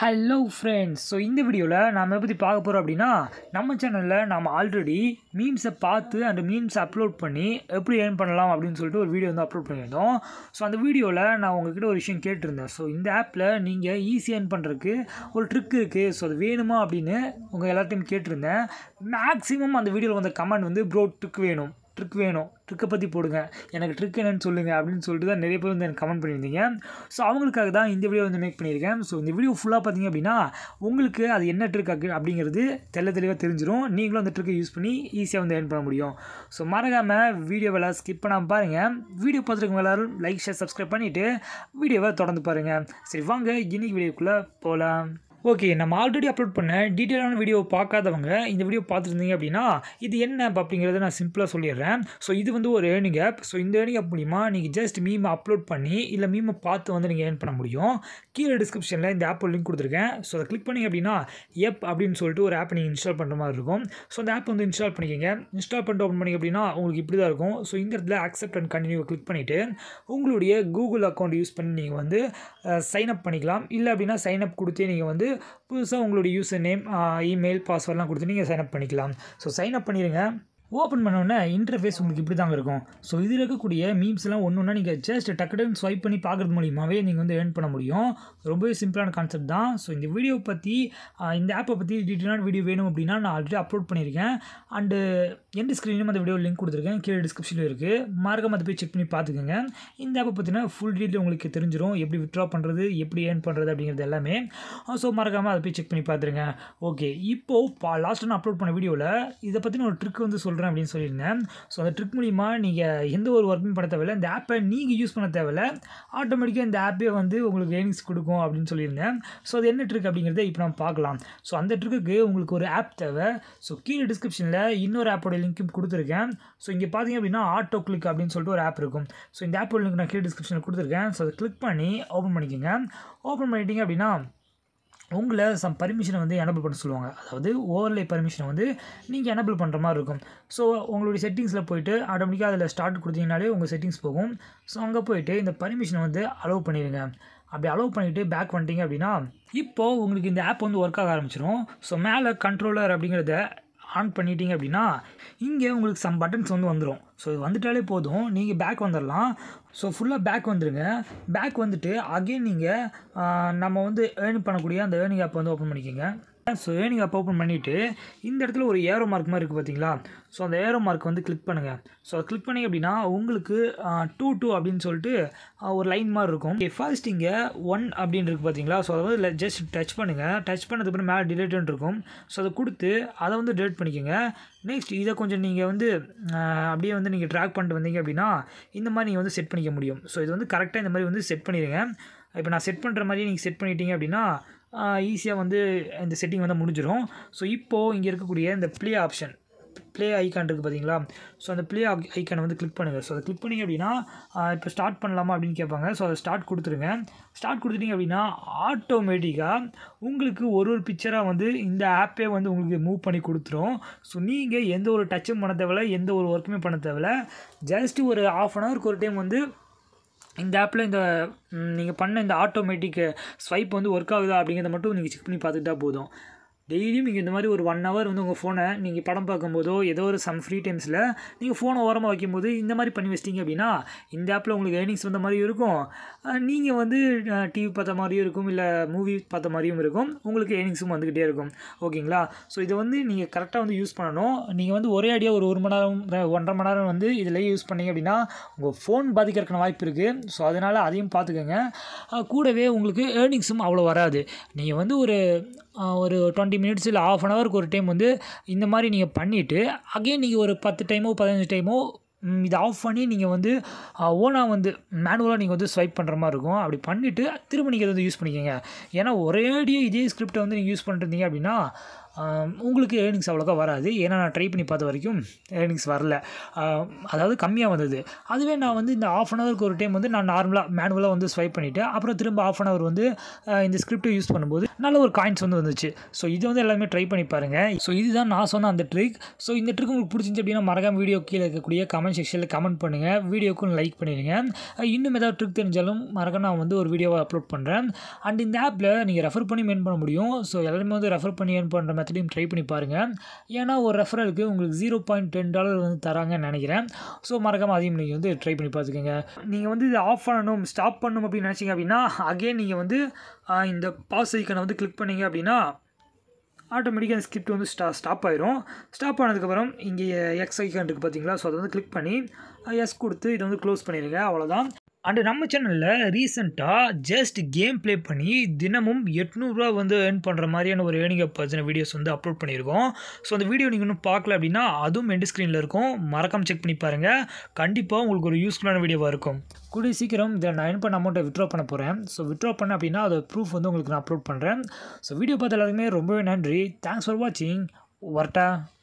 hello friends so இந்த வீடியோவில் நாம் எதை பற்றி பார்க்க போகிறோம் அப்படின்னா நம்ம சேனலில் நாம் ஆல்ரெடி மீம்ஸை பார்த்து அந்த மீம்ஸை அப்லோட் பண்ணி எப்படி ஏர்ன் பண்ணலாம் அப்படின்னு சொல்லிட்டு ஒரு வீடியோ வந்து அப்லோட் பண்ணியிருந்தோம் ஸோ அந்த வீடியோவில் நான் உங்ககிட்ட ஒரு விஷயம் கேட்டிருந்தேன் ஸோ இந்த ஆப்பில் நீங்கள் ஈஸி ஏர்ன் பண்ணுறதுக்கு ஒரு ட்ரிக் இருக்குது ஸோ அது வேணுமா அப்படின்னு உங்கள் எல்லாத்தையும் கேட்டிருந்தேன் மேக்ஸிமம் அந்த வீடியோவில் வந்த கமெண்ட் வந்து ப்ரோ ட்ரிக் வேணும் ட்ரிக் வேணும் ட்ரிக்கை பற்றி போடுங்க எனக்கு ட்ரிக் என்னன்னு சொல்லுங்கள் அப்படின்னு சொல்லிட்டு தான் நிறைய பேர் வந்து எனக்கு கமெண்ட் பண்ணியிருந்தீங்க ஸோ அவங்களுக்காக தான் இந்த வீடியோ வந்து மேக் பண்ணியிருக்கேன் ஸோ இந்த வீடியோ ஃபுல்லாக பார்த்தீங்க அப்படின்னா உங்களுக்கு அது என்ன ட்ரிக் அப்படிங்கிறது தெள்ள தெளிவாக தெரிஞ்சிடும் நீங்களும் அந்த ட்ரிக்கை யூஸ் பண்ணி ஈஸியாக வந்து ஏர்ன் பண்ண முடியும் ஸோ மறக்காமல் வீடியோவெல்லாம் ஸ்கிப் பண்ணாமல் பாருங்கள் வீடியோ பார்த்துருக்கவங்க எல்லாரும் லைக் ஷேர் சப்ஸ்கிரைப் பண்ணிவிட்டு வீடியோவை தொடர்ந்து பாருங்கள் சரி வாங்க இன்னைக்கு வீடியோக்குள்ளே போகலாம் ஓகே நம்ம ஆல்ரெடி அப்லோட் பண்ண டீட்டெயிலான வீடியோ பார்க்காதவங்க இந்த வீடியோ பார்த்துருந்தீங்க அப்படின்னா இது என்ன app அப்படிங்கிறத நான் சிம்பிளாக சொல்லிடுறேன் ஸோ இது வந்து ஒரு ஏர்னிங் ஆப் ஸோ இந்த ஏர்னிங் ஆப் மூலிமா நீங்கள் ஜஸ்ட் மீமை அப்லோட் பண்ணி இல்லை மீமை பார்த்து வந்து நீங்கள் ஏர்ன் பண்ண முடியும் கீழே டிஸ்கிரிப்ஷனில் இந்த ஆப் லிங்க் கொடுத்துருக்கேன் ஸோ அதை கிளிக் பண்ணிங்க அப்படின்னா எப் அப்படின்னு சொல்லிட்டு ஒரு ஆப் நீங்கள் இன்ஸ்டால் பண்ணுற மாதிரி இருக்கும் ஸோ அந்த ஆப் வந்து இன்ஸ்டால் பண்ணிக்கோங்க இன்ஸ்டால் பண்ணிட்டு ஓப்பன் பண்ணிங்க அப்படின்னா உங்களுக்கு இப்படி தான் இருக்கும் ஸோ இந்த இடத்துல அக்செப்ட் அண்ட் கண்டினியூ கிளிக் பண்ணிவிட்டு உங்களுடைய கூகுள் அக்கௌண்ட் யூஸ் பண்ணி நீங்கள் வந்து சைன் அப் பண்ணிக்கலாம் இல்லை அப்படின்னா சைன் அப் கொடுத்தே நீங்கள் வந்து புதுசாக உங்களுடைய யூசர் நேம் இமெயில் பாஸ்வேர்ட்லாம் கொடுத்து நீங்கள் சைன் அப் பண்ணிக்கலாம் ஸோ சைன் அப் பண்ணிடுங்க ஓப்பன் பண்ணோன்னே இன்டர்ஃபேஸ் உங்களுக்கு இப்படி தாங்க இருக்கும் ஸோ இதில் இருக்கக்கூடிய மீம்ஸ்லாம் ஒன்று ஒன்றா நீங்கள் ஜஸ்ட் டக்கு டக்குன்னு ஸ்வைப் பண்ணி பார்க்குறது மூலியமாகவே நீங்கள் வந்து ஏர்ன் பண்ண முடியும் ரொம்பவே சிம்பிளான கான்செப்ட் தான் ஸோ இந்த வீடியோ பற்றி ஆஹ், இந்த ஆப்பை பற்றி டீட்டெயிலான வீடியோ வேணும் அப்படின்னா நான் ஆல்ரெடி அப்லோட் பண்ணியிருக்கேன் அண்டு எந்த ஸ்க்ரீனும் அந்த வீடியோ லிங்க் கொடுத்துருக்கேன் கீழே டிஸ்கிரிப்ஷனில் இருக்குது மறக்காம அதை போய் செக் பண்ணி பார்த்துக்கோங்க இந்த ஆப்பை பற்றின ஃபுல் டீட்டெயில் உங்களுக்கு தெரிஞ்சிடும் எப்படி வித்ட்ரா பண்ணுறது எப்படி ஏர்ன் பண்ணுறது அப்படிங்கிறது எல்லாமே ஸோ மறக்காமல் அதை போய் செக் பண்ணி பார்த்துருங்க ஓகே இப்போது பா லாஸ்ட் நான் அப்லோட் பண்ண வீடியோவில் இதை பற்றின ஒரு ட்ரிக் வந்து சொல்கிறேன் அப்படின்னு சொல்லியிருந்தேன் ஸோ அந்த ட்ரிக் மூலிமா நீங்கள் எந்த ஒரு ஒர்க்குமே பண்ண தேவையில்ல இந்த ஆப்பை நீங்கள் யூஸ் பண்ண தேவையில்ல ஆட்டோமேட்டிக்காக இந்த ஆப்பே வந்து உங்களுக்கு ஏர்னிங்ஸ் கொடுக்கும் அப்படின்னு சொல்லியிருந்தேன் ஸோ அது என்ன ட்ரிக் அப்படிங்கிறத இப்போ நம்ம பார்க்கலாம் ஸோ அந்த ட்ரிக்குக்கு உங்களுக்கு ஒரு ஆப் தேவை ஸோ கீழே டிஸ்கிரிப்ஷனில் இன்னொரு ஆப்போட லிங்க்கும் கொடுத்துருக்கேன் ஸோ இங்கே பார்த்தீங்க அப்படின்னா ஆட்டோ கிளிக் அப்படின்னு சொல்லிட்டு ஒரு ஆப் இருக்கும் ஸோ இந்த ஆப்போட லிங்க் நான் கீழே டிஸ்கிரிப்ஷனில் கொடுத்துருக்கேன் ஸோ அதை கிளிக் பண்ணி ஓப்பன் பண்ணிக்கோங்க ஓப்பன் பண்ணிட்டீங்க அப்படின்னா உங்களை சம் பர்மிஷனை வந்து எனபிள் பண்ண சொல்லுவாங்க அதாவது ஓவர்லே பர்மிஷனை வந்து நீங்கள் எனபிள் பண்ணுற மாதிரி இருக்கும் ஸோ உங்களுடைய செட்டிங்ஸில் போயிட்டு ஆட்டோமேட்டிக்காக அதில் ஸ்டார்ட் கொடுத்தீங்கனாலே உங்கள் செட்டிங்ஸ் போகும் ஸோ அங்கே போயிட்டு இந்த பர்மிஷனை வந்து அலோவ் பண்ணிடுங்க அப்படி அலோவ் பண்ணிவிட்டு பேக் வந்துட்டீங்க அப்படின்னா இப்போது உங்களுக்கு இந்த ஆப் வந்து ஒர்க் ஆக ஆரம்பிச்சிடும் ஸோ மேலே கண்ட்ரோலர் அப்படிங்கிறத ஆன் பண்ணிட்டீங்க அப்படின்னா இங்கே உங்களுக்கு சம் பட்டன்ஸ் வந்து வந்துடும் ஸோ இது வந்துட்டாலே போதும் நீங்கள் பேக் வந்துடலாம் ஸோ ஃபுல்லாக பேக் வந்துடுங்க பேக் வந்துட்டு அகைன் நீங்கள் நம்ம வந்து ஏர்ன் பண்ணக்கூடிய அந்த ஏர்னிங் ஆப் வந்து ஓப்பன் பண்ணிக்கோங்க ஸோ ஏர்னிங் ஆப் ஓப்பன் பண்ணிவிட்டு இந்த இடத்துல ஒரு ஏரோ மார்க் மாதிரி இருக்குது பார்த்தீங்களா ஸோ அந்த ஏரோ மார்க் வந்து கிளிக் பண்ணுங்கள் ஸோ அதை கிளிக் பண்ணிங்க அப்படின்னா உங்களுக்கு டூ டூ அப்படின்னு சொல்லிட்டு ஆஹ், ஒரு லைன் மாதிரி இருக்கும் ஃபர்ஸ்ட் இங்கே ஒன் அப்படின்னு இருக்குது பார்த்தீங்களா ஸோ அதை வந்து ஜஸ்ட் டச் பண்ணுங்கள் டச் பண்ணதுக்கப்புறம் மேலே டிலேட்னு இருக்கும் ஸோ அதை கொடுத்து அதை வந்து டிலேட் பண்ணிக்கோங்க நெக்ஸ்ட் இதை கொஞ்சம் நீங்கள் வந்து ஆஹ், அப்படியே வந்து நீங்கள் ட்ராக் பண்ணிட்டு வந்தீங்க அப்படின்னா இந்த மாதிரி நீங்கள் வந்து செட் பண்ணிக்க முடியும் ஸோ இது வந்து கரெக்டாக இந்த மாதிரி வந்து செட் பண்ணிடுங்க இப்போ நான் செட் பண்ணுற மாதிரி நீங்கள் செட் பண்ணிட்டீங்க அப்படின்னா ஈஸியாக வந்து இந்த செட்டிங் வந்து முடிஞ்சிடும் ஸோ இப்போது இங்கே இருக்கக்கூடிய இந்த ப்ளே ஆப்ஷன் ப்ளே ஐக்கான் இருக்குது பார்த்தீங்களா ஸோ அந்த ப்ளே ஐக்கானை வந்து கிளிக் பண்ணுங்கள் ஸோ அதை கிளிக் பண்ணிங்க அப்படின்னா இப்போ ஸ்டார்ட் பண்ணலாமா அப்படின்னு கேட்பாங்க ஸோ அதை ஸ்டார்ட் கொடுத்துருங்க ஸ்டார்ட் கொடுத்துட்டீங்க அப்படின்னா ஆட்டோமேட்டிக்காக உங்களுக்கு ஒரு ஒரு பிக்சராக வந்து இந்த ஆப்பே வந்து உங்களுக்கு மூவ் பண்ணி கொடுத்துரும் ஸோ நீங்கள் எந்த ஒரு டச்சும் பண்ண தேவையில்ல எந்த ஒரு ஒர்க்குமே பண்ண தேவையில்ல ஜஸ்ட் ஒரு ஆஃப் அன் ஹவருக்கு ஒரு டைம் வந்து இந்த ஆப்பில் இந்த நீங்கள் பண்ண இந்த ஆட்டோமேட்டிக் ஸ்வைப் வந்து ஒர்க் ஆகுதா அப்படிங்கிறத மட்டும் நீங்கள் செக் பண்ணி பார்த்துக்கிட்டா போதும் டெய்லியும் நீங்கள் இந்த மாதிரி ஒரு ஒன் ஹவர் வந்து உங்கள் ஃபோனை நீங்கள் படம் பார்க்கும்போதோ ஏதோ ஒரு சம் ஃப்ரீ டைம்ஸில் நீங்கள் ஃபோனை ஓரமாக வைக்கும்போது இந்த மாதிரி பண்ணி வச்சிட்டிங்க அப்படின்னா இந்த ஆப்பில் உங்களுக்கு ஏர்னிங்ஸ் வந்த மாதிரியும் இருக்கும் நீங்கள் வந்து டிவி பார்த்த மாதிரியும் இருக்கும் இல்லை மூவி பார்த்த மாதிரியும் இருக்கும் உங்களுக்கு ஏர்னிங்ஸும் வந்துக்கிட்டே இருக்கும் ஓகேங்களா ஸோ இதை வந்து நீங்கள் கரெக்டாக வந்து யூஸ் பண்ணணும் நீங்கள் வந்து ஒரே அடியாக ஒரு ஒரு மணி நேரம் ரெ- ஒன்றரை மணி நேரம் வந்து இதில் யூஸ் பண்ணீங்க அப்படின்னா உங்கள் ஃபோன் பாதிக்கிறதுக்கான வாய்ப்பு இருக்குது ஸோ அதனால் அதையும் பார்த்துக்கோங்க அஹ் கூடவே உங்களுக்கு ஏர்னிங்ஸும் அவ்வளோ வராது நீங்கள் வந்து ஒரு அஹ், ஒரு டுவெண்ட்டி மினிட்ஸ் இல்லை ஆஃப் அன் ஹவருக்கு ஒரு டைம் வந்து இந்த மாதிரி நீங்கள் பண்ணிவிட்டு அகைன் நீங்கள் ஒரு பத்து டைமோ பதினஞ்சு டைமோ ம், இதை ஆஃப் பண்ணி நீங்கள் வந்து ஓனாக வந்து மேனுவலாக நீங்கள் வந்து ஸ்வைப் பண்ணுற மாதிரி இருக்கும் அப்படி பண்ணிவிட்டு திரும்ப நீங்கள் அதை வந்து யூஸ் பண்ணிக்கோங்க ஏன்னா ஒரேடியாக இதே ஸ்கிரிப்டை வந்து நீங்கள் யூஸ் பண்ணிருந்தீங்க அப்படின்னா ஆம், உங்களுக்கு ஏர்னிங்ஸ் அவ்வளோக்கா வராது ஏன்னா நான் ட்ரை பண்ணி பார்த்த வரைக்கும் ஏர்னிங்ஸ் வரல ஆம், அதாவது கம்மியாக வந்தது அதுவே நான் வந்து இந்த ஆஃப் அன் ஹவருக்கு ஒரு டைம் வந்து நான் நார்மலாக மேனுவலாக வந்து ஸ்வைப் பண்ணிவிட்டு அப்புறம் திரும்ப ஆஃப் அன் ஹவர் வந்து ஆஹ், இந்த ஸ்கிரிப்டை யூஸ் பண்ணும்போது நல்ல ஒரு காயின்ஸ் வந்து வந்துச்சு ஸோ இது வந்து எல்லாமே ட்ரை பண்ணி பாருங்கள் ஸோ இதுதான் நான் சொன்ன அந்த ட்ரிக் ஸோ இந்த ட்ரிக் உங்களுக்கு பிடிச்சிருந்துச்சு அப்படின்னா மறக்காம வீடியோ கீழே இருக்கக்கூடிய கமெண்ட் செக்ஷனில் கமெண்ட் பண்ணுங்கள் வீடியோக்கும் லைக் பண்ணிடுங்க அஹ் இன்னும் ஏதாவது ட்ரிக் தெரிஞ்சாலும் மறக்க நான் வந்து ஒரு வீடியோவை அப்லோட் பண்ணுறேன் அண்ட் இந்த ஆப்பில் நீங்கள் ரெஃபர் பண்ணி மெயின் பண்ண முடியும் ஸோ எல்லாருமே வந்து ரெஃபர் பண்ணி ஏர்ன் பண்ணுற மெத்தடையும் ட்ரை பண்ணி பாருங்கள் ஏன்னா ஒரு ரெஃபரலுக்கு உங்களுக்கு ஜீரோ பாயிண்ட் டென் டாலர் வந்து தராங்கன்னு நினைக்கிறேன் ஸோ மறக்காமல் அதையும் நீங்கள் வந்து ட்ரை பண்ணி பார்த்துக்கோங்க நீங்கள் வந்து இதை ஆஃப் பண்ணணும் ஸ்டாப் பண்ணணும் அப்படின்னு நினச்சிங்க அப்படின்னா அகைன் நீங்கள் வந்து ஆஹ், இந்த பாஸ் ஐக்கனை வந்து கிளிக் பண்ணீங்க அப்படின்னா ஆட்டோமேட்டிக்காக அந்த ஸ்கிரிப்ட் வந்து ஸ்டா ஸ்டாப் ஆயிரும் ஸ்டாப் ஆனதுக்கப்புறம் இங்கே எக்ஸ் ஐக்கான் இருக்குது பார்த்தீங்களா ஸோ அதை வந்து கிளிக் பண்ணி எஸ் கொடுத்து இதை வந்து க்ளோஸ் பண்ணிடுங்க அவ்வளோதான் அண்டு நம்ம சேனலில் ரீசெண்டாக ஜஸ்ட் கேம் ப்ளே பண்ணி தினமும் எட்நூறுரூவா வந்து ஏர்ன் பண்ணுற மாதிரியான ஒரு ஏர்னிங் பற்றின வீடியோஸ் வந்து அப்லோட் பண்ணியிருக்கோம் ஸோ அந்த வீடியோ நீங்கள் இன்னும் பார்க்கல அப்படின்னா அதுவும் எண்டு ஸ்க்ரீனில் இருக்கும் மறக்காம செக் பண்ணி பாருங்கள் கண்டிப்பாக உங்களுக்கு ஒரு யூஸ்ஃபுல்லான வீடியோவாக இருக்கும் கூடிய சீக்கிரம் இதை நான் ஏர்ன் பண்ண அமௌண்ட்டை விட்ரா பண்ண போகிறேன் ஸோ விட்ரா பண்ண அப்படின்னா அதை ப்ரூஃப் வந்து உங்களுக்கு நான் அப்லோட் பண்ணுறேன் ஸோ வீடியோ பார்த்த எல்லாருக்குமே ரொம்பவே நன்றி தேங்க்ஸ் ஃபார் வாட்சிங் வரட்டா